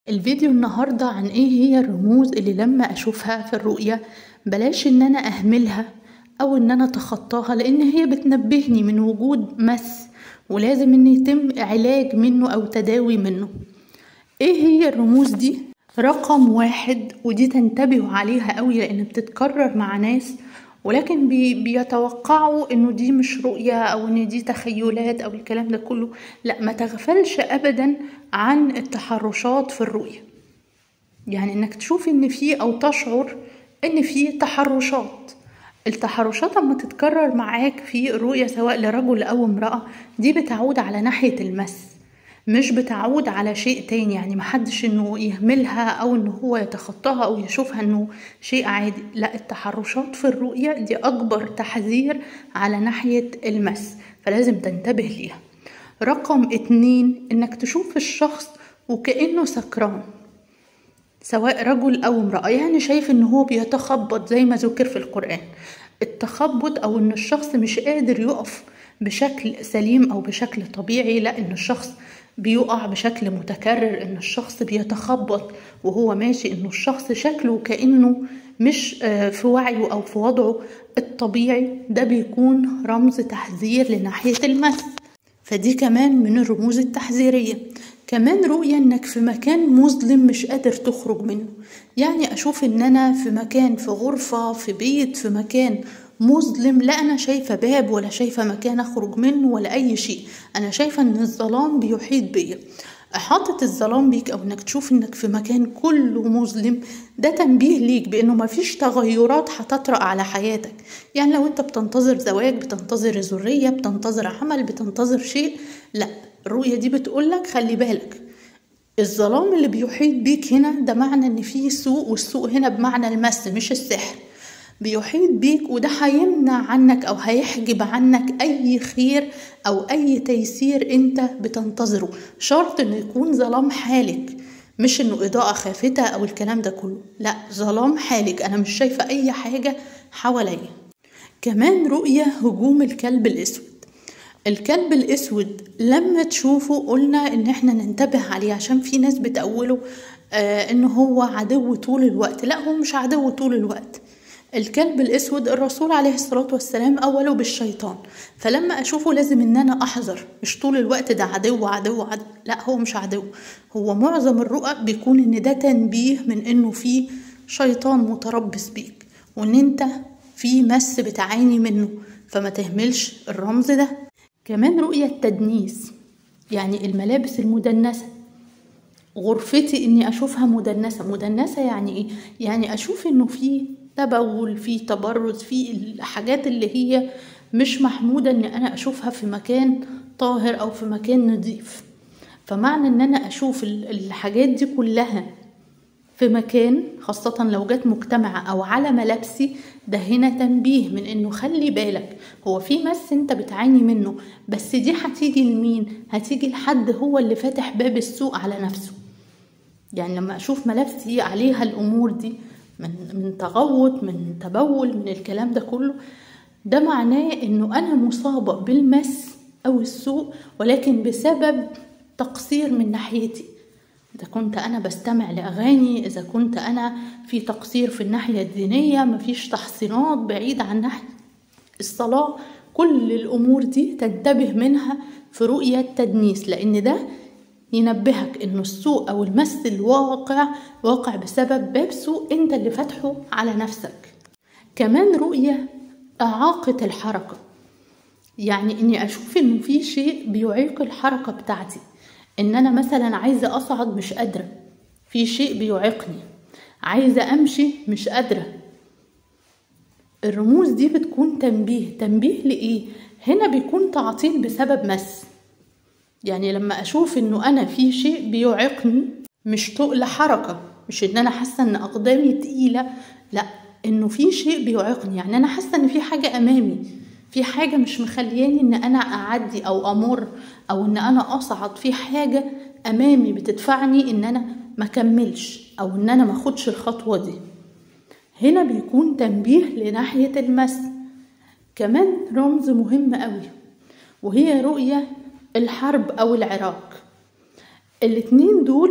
الفيديو النهاردة عن ايه هي الرموز اللي لما اشوفها في الرؤية بلاش ان انا اهملها او ان انا اتخطاها لان هي بتنبهني من وجود مس ولازم ان يتم علاج منه او تداوي منه ايه هي الرموز دي رقم واحد ودي تنتبهوا عليها قوي لان بتتكرر مع ناس ولكن بي بيتوقعوا انه دي مش رؤية او ان دي تخيلات او الكلام ده كله لا ما تغفلش ابدا عن التحرشات في الرؤية يعني انك تشوف ان في او تشعر ان في تحرشات التحرشات اما تتكرر معاك في الرؤية سواء لرجل او امرأة دي بتعود على ناحية المس مش بتعود على شيء تاني يعني محدش انه يهملها او انه هو يتخطاها او يشوفها انه شيء عادي لا التحرشات في الرؤية دي اكبر تحذير على ناحية المس فلازم تنتبه ليها رقم اتنين انك تشوف الشخص وكأنه سكران سواء رجل او امرأة يعني شايف ان هو بيتخبط زي ما ذكر في القرآن التخبط او ان الشخص مش قادر يقف بشكل سليم او بشكل طبيعي لا ان الشخص بيقع بشكل متكرر ان الشخص بيتخبط وهو ماشي انه الشخص شكله كانه مش في وعيه او في وضعه الطبيعي ده بيكون رمز تحذير لناحيه المس فدي كمان من الرموز التحذيريه كمان رؤية انك في مكان مظلم مش قادر تخرج منه يعني اشوف ان انا في مكان في غرفة في بيت في مكان مظلم لا انا شايفه باب ولا شايفه مكان اخرج منه ولا اي شيء انا شايفه ان الظلام بيحيط بيا احاطه الظلام بيك او انك تشوف انك في مكان كله مظلم ده تنبيه ليك بانه مفيش تغيرات هتطرأ على حياتك يعني لو انت بتنتظر زواج بتنتظر ذريه بتنتظر عمل بتنتظر شيء لا الرؤيه دي بتقولك خلي بالك الظلام اللي بيحيط بيك هنا ده معنى ان فيه سوء والسوء هنا بمعنى المس مش السحر بيحيط بيك وده هيمنع عنك او هيحجب عنك اي خير او اي تيسير انت بتنتظره شرط انه يكون ظلام حالك مش انه اضاءة خافتة او الكلام ده كله لا ظلام حالك انا مش شايفة اي حاجة حواليا كمان رؤية هجوم الكلب الاسود الكلب الاسود لما تشوفه قلنا ان احنا ننتبه عليه عشان في ناس بتأوله آه انه هو عدو طول الوقت لا هو مش عدو طول الوقت الكلب الاسود الرسول عليه الصلاه والسلام اوله بالشيطان فلما اشوفه لازم ان انا احذر مش طول الوقت ده عدو عدو عدو لا هو مش عدو هو معظم الرؤى بيكون ان ده تنبيه من انه في شيطان متربص بيك وان انت في مس بتعاني منه فما تهملش الرمز ده كمان رؤية التدنيس يعني الملابس المدنسة غرفتي اني اشوفها مدنسة مدنسة يعني ايه يعني اشوف انه في تبول في تبرز في الحاجات اللي هي مش محمودة ان انا اشوفها في مكان طاهر او في مكان نظيف فمعنى ان انا اشوف الحاجات دي كلها في مكان خاصة لو جت مجتمعة او على ملابسي ده هنا تنبيه من انه خلي بالك هو في مس انت بتعاني منه بس دي هتيجي لمين هتيجي لحد هو اللي فاتح باب السوق على نفسه يعني لما اشوف ملابسي عليها الامور دي من من تغوط من تبول من الكلام ده كله ده معناه انه انا مصابه بالمس او السوء ولكن بسبب تقصير من ناحيتي اذا كنت انا بستمع لاغاني اذا كنت انا في تقصير في الناحيه الدينيه مفيش تحصينات بعيد عن ناحيه الصلاه كل الامور دي تنتبه منها في رؤيه تدنيس لان ده ينبهك انه السوء او المس الواقع واقع بسبب باب سوء انت اللي فاتحه على نفسك كمان رؤية اعاقة الحركة يعني اني اشوف انه في شيء بيعيق الحركة بتاعتي ان انا مثلا عايزة اصعد مش قادرة في شيء بيعيقني عايزة امشي مش قادرة الرموز دي بتكون تنبيه تنبيه لايه هنا بيكون تعطيل بسبب مس يعني لما اشوف انه انا في شيء بيعيقني مش تقل حركة مش ان انا حاسة ان اقدامي تقيلة لا انه في شيء بيعيقني يعني انا حاسة ان في حاجة امامي في حاجة مش مخلياني ان انا اعدي او امر او ان انا اصعد في حاجة امامي بتدفعني ان انا ما كملش او ان انا ما اخدش الخطوة دي هنا بيكون تنبيه لناحية المس كمان رمز مهم قوي وهي رؤية الحرب او العراق الاتنين دول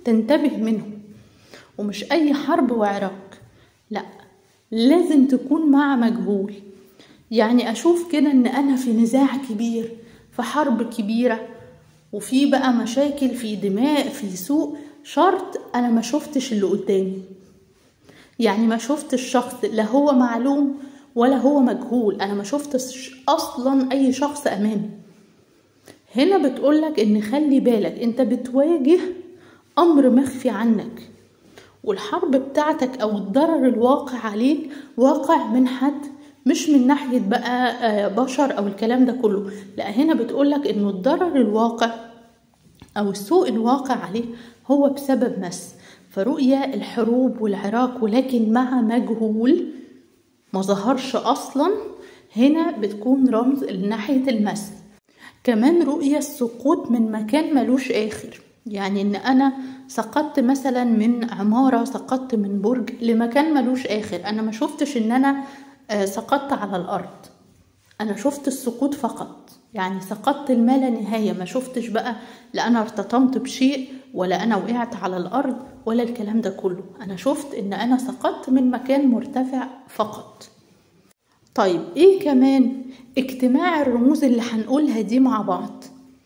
تنتبه منهم ومش أي حرب وعراك لأ لازم تكون مع مجهول يعني أشوف كده إن أنا في نزاع كبير في حرب كبيرة وفي بقى مشاكل في دماء في سوء شرط أنا ما شفتش اللي قدامي يعني ما شفتش شخص لا هو معلوم ولا هو مجهول أنا ما شفتش أصلا أي شخص أمامي هنا بتقولك إن خلي بالك أنت بتواجه أمر مخفي عنك والحرب بتاعتك أو الضرر الواقع عليك واقع من حد مش من ناحية بقى بشر أو الكلام ده كله لا هنا بتقولك إنه الضرر الواقع أو السوء الواقع عليه هو بسبب مس فرؤية الحروب والعراك ولكن مع مجهول ما ظهرش أصلا هنا بتكون رمز لناحية المس كمان رؤية السقوط من مكان ملوش آخر يعني ان انا سقطت مثلا من عمارة سقطت من برج لمكان ملوش اخر انا ما شفتش ان انا سقطت على الارض انا شفت السقوط فقط يعني سقطت الما لا نهاية ما شفتش بقى لا انا ارتطمت بشيء ولا انا وقعت على الارض ولا الكلام ده كله انا شفت ان انا سقطت من مكان مرتفع فقط طيب ايه كمان اجتماع الرموز اللي هنقولها دي مع بعض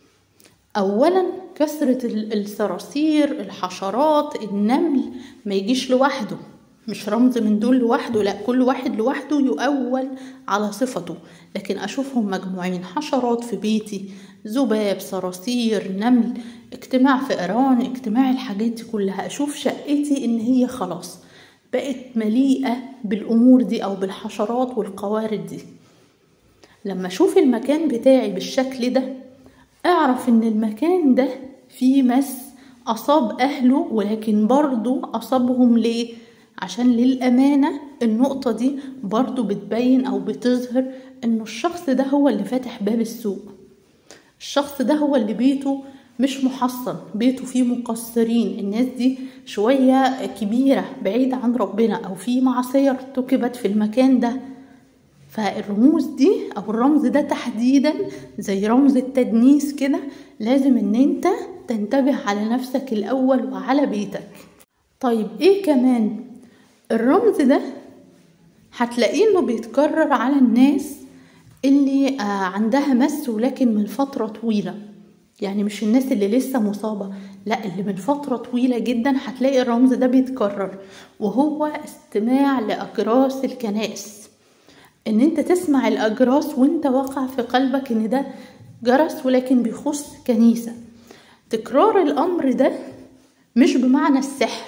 اولا كثرة الصراصير الحشرات النمل ما يجيش لوحده مش رمز من دول لوحده لا كل واحد لوحده يؤول على صفته لكن اشوفهم مجموعين حشرات في بيتي ذباب صراصير نمل اجتماع فئران اجتماع الحاجات دي كلها اشوف شقتي ان هي خلاص بقت مليئة بالامور دي او بالحشرات والقوارض دي لما اشوف المكان بتاعي بالشكل ده اعرف ان المكان ده فيه مس اصاب اهله ولكن برضو اصابهم ليه عشان للامانة النقطة دي برضو بتبين او بتظهر انه الشخص ده هو اللي فاتح باب السوق الشخص ده هو اللي بيته مش محصن بيته فيه مقصرين الناس دي شوية كبيرة بعيدة عن ربنا او في معصية ارتكبت في المكان ده فالرموز دي او الرمز ده تحديدا زي رمز التدنيس كده لازم ان انت تنتبه على نفسك الاول وعلى بيتك طيب ايه كمان الرمز ده هتلاقيه انه بيتكرر على الناس اللي عندها مس ولكن من فترة طويلة يعني مش الناس اللي لسه مصابة لا اللي من فترة طويلة جدا هتلاقي الرمز ده بيتكرر وهو استماع لأجراس الكنائس ان انت تسمع الاجراس وانت واقع في قلبك ان ده جرس ولكن بيخص كنيسة تكرار الامر ده مش بمعنى السحر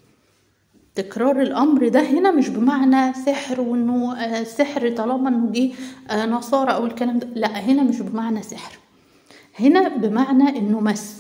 تكرار الامر ده هنا مش بمعنى سحر وانه سحر طالما انه جه نصارى او الكلام ده لا هنا مش بمعنى سحر هنا بمعنى انه مس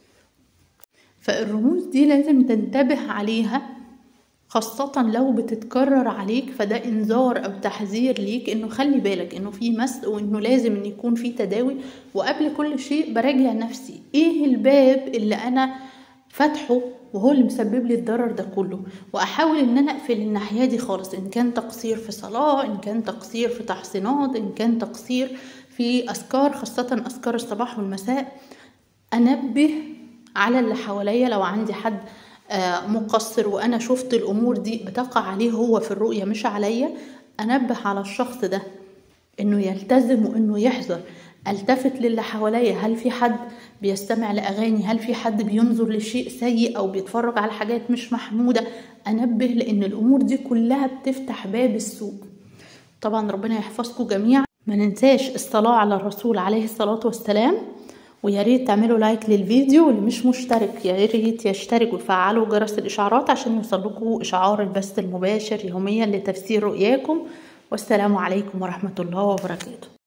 فالرموز دي لازم تنتبه عليها خاصة لو بتتكرر عليك فده انذار او تحذير ليك انه خلي بالك انه في مس وانه لازم ان يكون في تداوي وقبل كل شيء براجع نفسي ايه الباب اللي انا فاتحه وهو اللي مسبب لي الضرر ده كله واحاول ان انا اقفل الناحيه دي خالص ان كان تقصير في صلاه ان كان تقصير في تحصينات ان كان تقصير في اذكار خاصه اذكار الصباح والمساء انبه على اللي حواليا لو عندي حد مقصر وانا شفت الامور دي بتقع عليه هو في الرؤيه مش عليا انبه على الشخص ده انه يلتزم وانه يحذر التفت للي حواليا هل في حد بيستمع لاغاني هل في حد بينظر لشيء سيء او بيتفرج على حاجات مش محموده انبه لان الامور دي كلها بتفتح باب السوء طبعا ربنا يحفظكم جميعا ما ننساش الصلاه على الرسول عليه الصلاه والسلام ويا ريت تعملوا لايك للفيديو واللي مش مشترك يا ريت يشترك وتفعلوا جرس الاشعارات عشان يوصلكوا اشعار البث المباشر يوميا لتفسير رؤياكم والسلام عليكم ورحمه الله وبركاته